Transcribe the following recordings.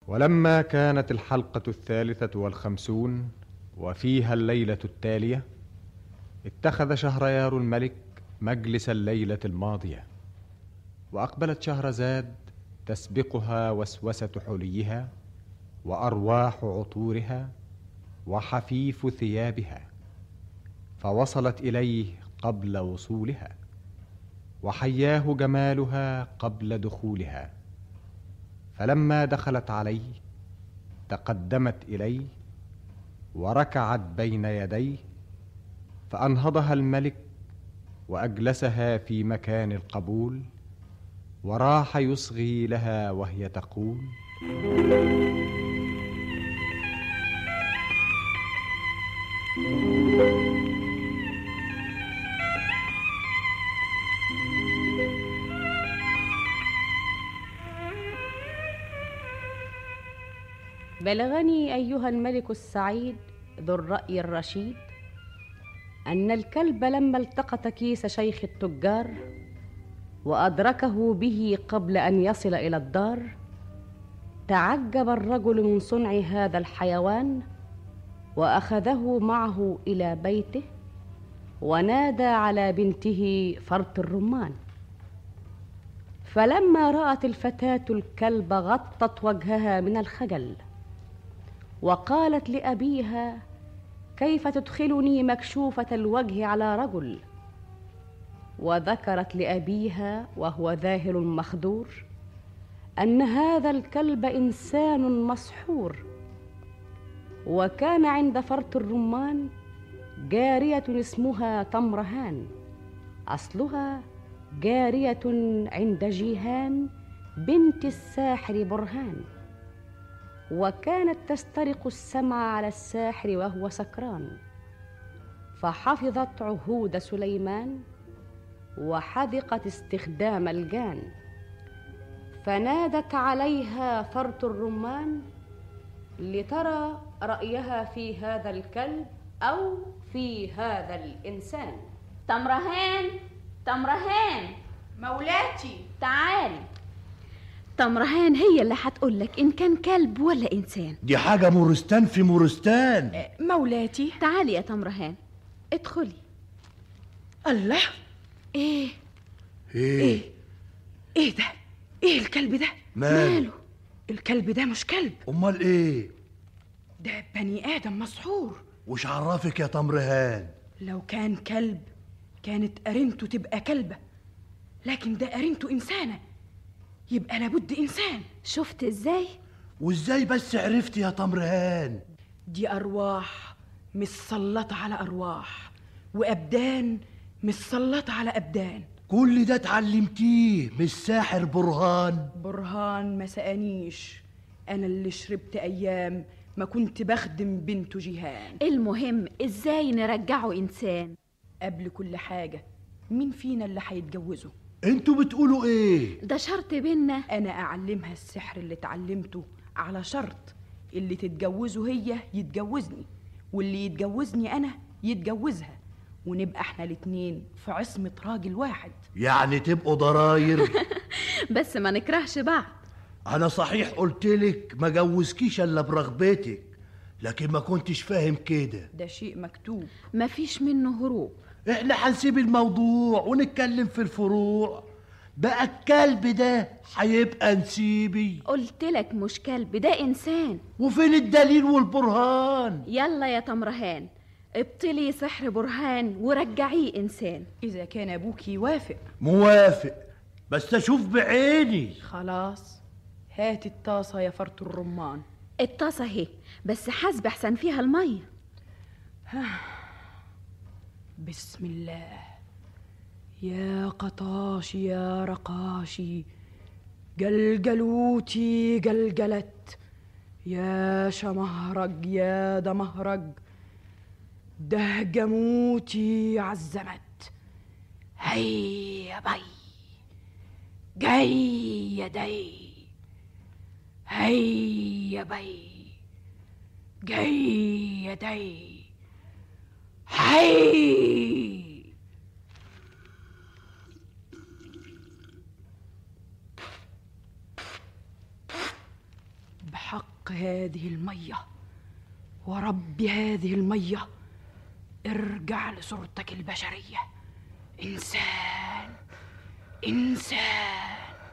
ولما كانت الحلقة الثالثة والخمسون وفيها الليلة التالية اتخذ شهريار الملك مجلس الليلة الماضية وأقبلت شهرزاد تسبقها وسوسة حليها وأرواح عطورها وحفيف ثيابها فوصلت إليه قبل وصولها وحياه جمالها قبل دخولها فلما دخلت عليه تقدمت اليه وركعت بين يديه فانهضها الملك واجلسها في مكان القبول وراح يصغي لها وهي تقول بلغني ايها الملك السعيد ذو الراي الرشيد ان الكلب لما التقط كيس شيخ التجار وادركه به قبل ان يصل الى الدار تعجب الرجل من صنع هذا الحيوان واخذه معه الى بيته ونادى على بنته فرط الرمان فلما رات الفتاه الكلب غطت وجهها من الخجل وقالت لابيها كيف تدخلني مكشوفه الوجه على رجل وذكرت لابيها وهو ذاهل مخدور ان هذا الكلب انسان مسحور وكان عند فرط الرمان جاريه اسمها تمرهان اصلها جاريه عند جيهان بنت الساحر برهان وكانت تسترق السمع على الساحر وهو سكران فحفظت عهود سليمان وحدقت استخدام الجان فنادت عليها فرط الرمان لترى رايها في هذا الكلب او في هذا الانسان تمرهان تمرهان مولاتي تعالي تمرهان هي اللي هتقولك ان كان كلب ولا انسان دي حاجة مورستان في مورستان مولاتي تعالي يا تمرهان ادخلي الله ايه ايه ايه ده ايه الكلب ده ماله الكلب ده مش كلب امال ايه ده بني ادم مسحور وش عرفك يا تمرهان لو كان كلب كانت قرينته تبقى كلبه لكن ده قرينته انسانه يبقى لابد انسان شفت ازاي وازاي بس عرفت يا تمرهان دي ارواح مسلطه على ارواح وابدان مسلطه على ابدان كل ده اتعلمتيه من الساحر برهان برهان ما سقانيش انا اللي شربت ايام ما كنت بخدم بنته جيهان المهم ازاي نرجعه انسان قبل كل حاجه مين فينا اللي هيتجوزه انتوا بتقولوا ايه ده شرط بينا انا اعلمها السحر اللي اتعلمته على شرط اللي تتجوزه هي يتجوزني واللي يتجوزني انا يتجوزها ونبقى احنا الاتنين في عصمة راجل واحد يعني تبقوا ضراير بس ما نكرهش بعض انا صحيح قلتلك ما جوزكيش الا برغبتك لكن ما كنتش فاهم كده ده شيء مكتوب مفيش منه هروب احنا هنسيب الموضوع ونتكلم في الفروع بقى الكلب ده هيبقى نسيبي قلتلك مش كلب ده انسان وفين الدليل والبرهان يلا يا تمرهان ابطلي سحر برهان ورجعيه انسان اذا كان ابوك يوافق موافق بس اشوف بعيني خلاص هات الطاسة يا فرط الرمان الطاسه اهي بس حاسب احسن فيها الميه بسم الله يا قطاشي يا رقاشي جلجلوتي جلجلت يا شمهرج يا دمهرج دهجموتي عزمت هيا بي جاي يدي هيا بي جاي يدي هي وبحق هذه المية ورب هذه المية ارجع لصورتك البشرية إنسان إنسان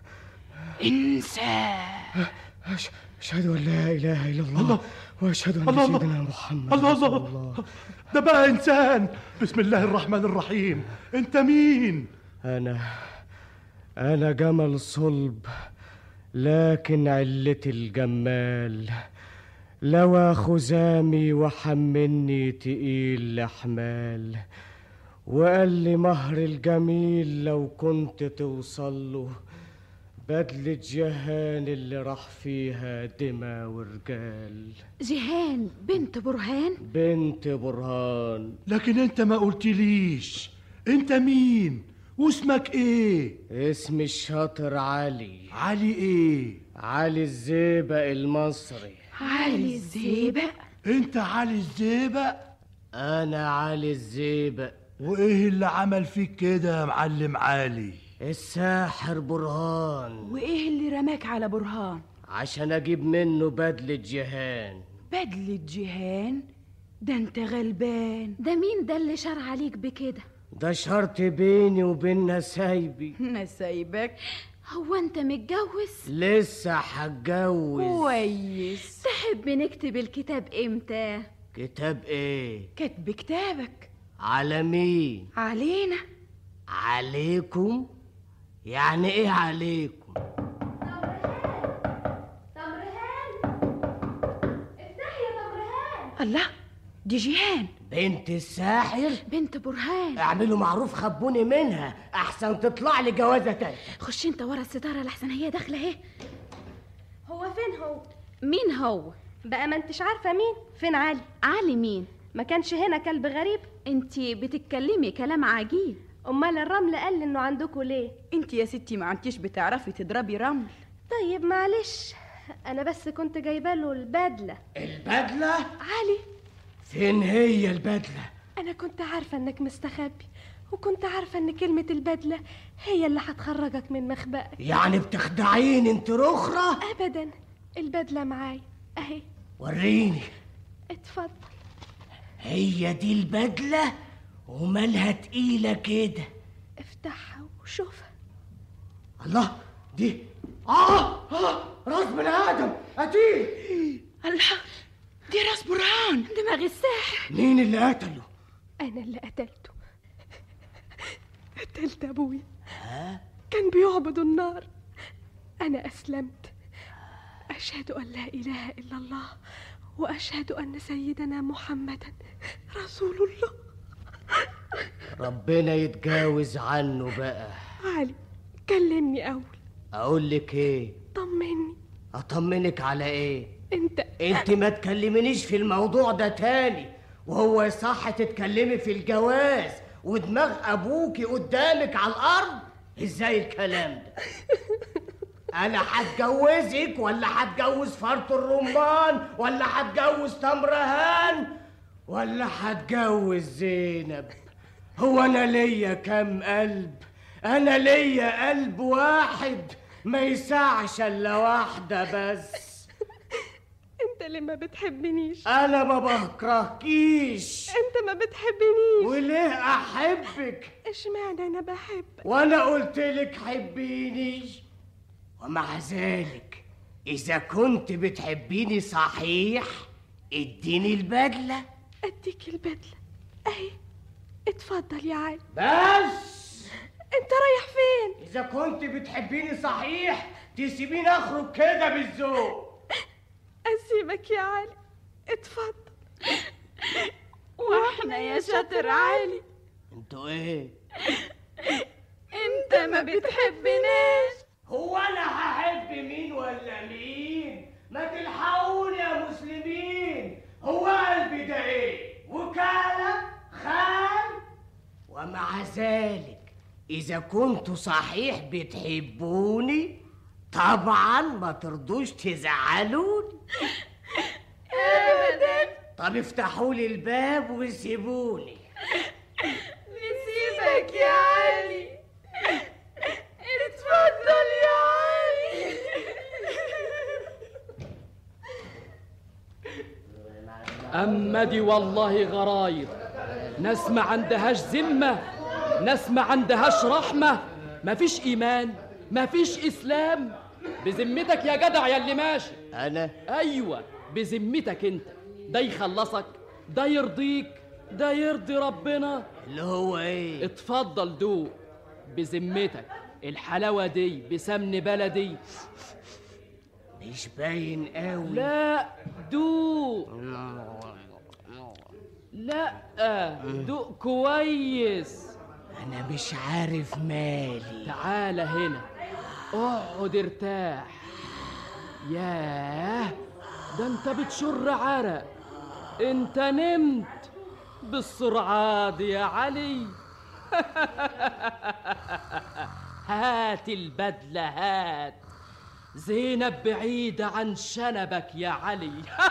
إنسان أش- أشهد أن لا إله إلا الله, الله. وأشهد أن الله الله. سيدنا محمد الله رسول الله ده بقى انسان بسم الله الرحمن الرحيم انت مين أنا أنا جمل صلب لكن علتي الجمال لوى خزامي وحملني تقيل لحمال وقال لي مهر الجميل لو كنت توصل له بدلة جهان اللي راح فيها دما ورجال جيهان بنت برهان بنت برهان لكن انت ما قلتليش انت مين واسمك ايه اسمي الشاطر علي علي ايه علي الزيبق المصري علي الزيبق انت علي الزيبق انا علي الزيبق وايه اللي عمل فيك كده يا معلم علي الساحر برهان وإيه اللي رماك على برهان عشان اجيب منه بدلة جهان بدلة جيهان ده انت غلبان ده مين ده اللي شار عليك بكده ده شرط بيني وبين نسايبي انا سايبك هو انت متجوز لسه هتجوز كويس تحب نكتب الكتاب امتى كتاب ايه كاتب كتابك على مين علينا عليكم يعني ايه عليكم الله دي جيهان بنت الساحر بنت برهان اعملوا معروف خبوني منها احسن تطلع لي جوازه تانية خش انت ورا الستاره لحسن هي داخله اهي هو فين هو مين هو بقى ما انتش عارفه مين فين علي علي مين ما كانش هنا كلب غريب انتي بتتكلمي كلام عجيب امال الرمل قال انه عندكوا ليه انت يا ستي ما انتيش بتعرفي تضربي رمل طيب معلش انا بس كنت جايبه له البدله البدله علي فين هي البدله انا كنت عارفه انك مستخبي وكنت عارفه ان كلمه البدله هي اللي هتخرجك من مخبأك يعني بتخدعيني انت رخرة ابدا البدله معايا اهي وريني اتفضل هي دي البدلة ومالها تقيلة كده افتحها وشوفها الله دي آه, آه راس بني آدم قتيل الله دي راس برهان دماغ الساحر مين اللي قتله؟ انا اللي قتلته قتلت ابويا كان بيعبد النار انا اسلمت اشهد ان لا اله الا الله واشهد ان سيدنا محمدا رسول الله ربنا يتجاوز عنه بقى علي كلمني اول أقول لك إيه؟ طمني أطمنك على إيه؟ انت انت ما تكلمنيش في الموضوع ده تاني وهو صح تتكلمي في الجواز ودماغ ابوكي قدامك على الارض ازاي الكلام ده انا هتجوزك ولا هتجوز فرط الرمان ولا هتجوز تمرهان ولا هتجوز زينب هو انا ليا كام قلب انا ليا قلب واحد ما يسعش الا واحده بس انت اللي ما بتحبنيش انا ما بكرهكيش انت ما بتحبنيش وليه احبك اشمعنى انا بحبك وانا قلت لك حبيني ومع ذلك اذا كنت بتحبيني صحيح اديني البدله اديك البدله اهي اتفضل يا علي بس انت رايح فين اذا كنت بتحبيني صحيح تسيبيني اخرج كده بالذوق اسيبك يا علي اتفضل واحنا يا شاطر علي انتوا ايه انت ما بتحبناش هو انا هحب مين ولا مين ما تلحقوني يا مسلمين هو قلبي ده ايه وكالة خان ومع ذلك اذا كنتوا صحيح بتحبوني طبعا ما ترضوش تزعلوني ابدا طب افتحوا لي الباب وسيبوني نسيبك يا علي اتفضل يا علي أما دي والله غراير ناس ما عندهاش ذمة ناس ما عندهاش رحمة مفيش إيمان مفيش إسلام بذمتك يا جدع يا اللي ماشي انا أيوة بذمتك أنت ده يخلصك ده يرضيك ده يرضي ربنا اللي هو ايه اتفضل دوق بذمتك الحلاوة دي بسمن بلدي مش باين قوي لا دوق لا دوق كويس انا مش عارف مالي تعال هنا اقعد ارتاح ياه ده انت بتشر عرق انت نمت بالسرعة دي يا علي هات البدلة هات زينب بعيدة عن شنبك يا علي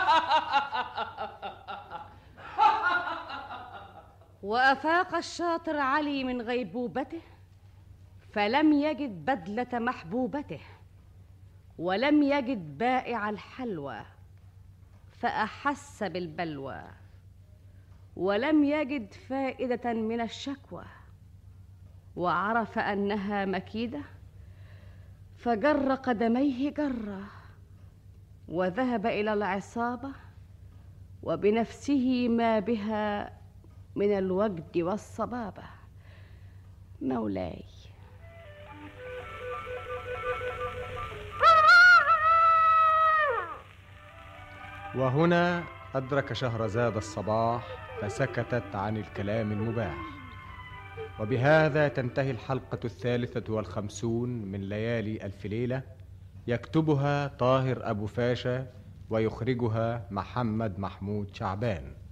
وافاق الشاطر علي من غيبوبته فلم يجد بدله محبوبته ولم يجد بائع الحلوى فاحس بالبلوى ولم يجد فائده من الشكوى وعرف انها مكيده فجر قدميه جره وذهب الى العصابه وبنفسه ما بها من الوجد والصبابه مولاي وهنا أدرك شهرزاد الصباح فسكتت عن الكلام المباح وبهذا تنتهي الحلقة الثالثة والخمسون من ليالي ألف ليلة يكتبها طاهر أبو فاشا ويخرجها محمد محمود شعبان